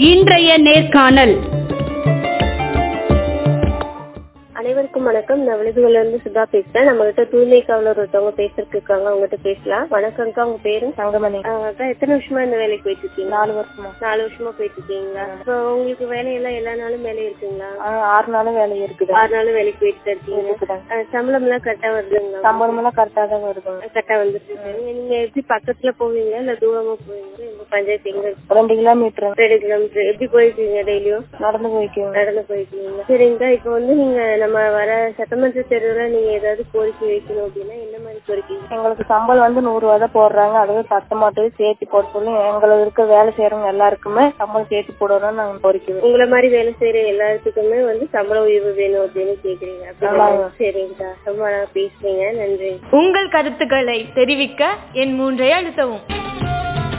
இன்றைய நேர்காணல் அனைவருக்கும் வணக்கம் நான் விழுதுகள்ல இருந்து சுதா பேசுறேன் நம்ம கிட்ட தூய்மை காவலர் ஒருத்தவங்க பேசுறதுக்கு இருக்காங்க அவங்ககிட்ட பேசலாம் வணக்கம்க்கா உங்க பேரு தங்கமணி ஆஹ் அக்கா எத்தனை வருஷமா இந்த வேலைக்கு போயிட்டு இருக்கீங்க நாலு வருஷமா நாலு வருஷமா போயிட்டு இருக்கீங்களா இப்போ உங்களுக்கு வேலையெல்லாம் எல்லா நாளும் வேலை இருக்குங்களா ஆ, ஆறு நாளும் வேலை இருக்குது ஆறு நாளும் வேலைக்கு போயிட்டு தான் இருக்கீங்க இருக்குதாங்க. ஆஹ் சம்பளம் எல்லாம் கரெக்டா வருதுங்களா சம்பளம் எல்லாம் கரெக்டா தான் வருதுங்க கரெக்டா வந்துட்டு இருக்கு. நீங்க எப்படி பக்கத்துல போவீங்க இல்ல தூரமா போவீங்க உங்க பஞ்சாயத்து எங்க இருக்கு? ரெண்டு கிலோமீட்டர் ரெண்டு கிலோமீட்டர் எப்படி போயிருக்கீங்க டெய்லியும் நடந்து போய்க்குங்க நடந்து போயிருக்கீங்க சரிங்கக்கா இப்போ வந்து நீங்க நம்ம வர சட்டமன்ற தேர்தல நீங்க ஏதாவது கோரிக்கை வைக்கணும் அப்படின்னா என்ன மாதிரி கோரிக்கை எங்களுக்கு சம்பளம் வந்து நூறு ரூபா தான் போடுறாங்க அதுவே பத்த மாட்டேது சேர்த்து போட சொல்லி எங்களுக்கு இருக்க வேலை செய்யறவங்க எல்லாருக்குமே சம்பளம் சேர்த்து போடணும்னு நாங்க கோரிக்கை உங்களை மாதிரி வேலை செய்யற எல்லாத்துக்குமே வந்து சம்பள உயர்வு வேணும் அப்படின்னு கேக்குறீங்க அப்படிதானே? சரிங்கக்கா ரொம்ப நல்லா பேசுறீங்க நன்றி உங்கள் கருத்துக்களை தெரிவிக்க என் மூன்றை அழுத்தவும்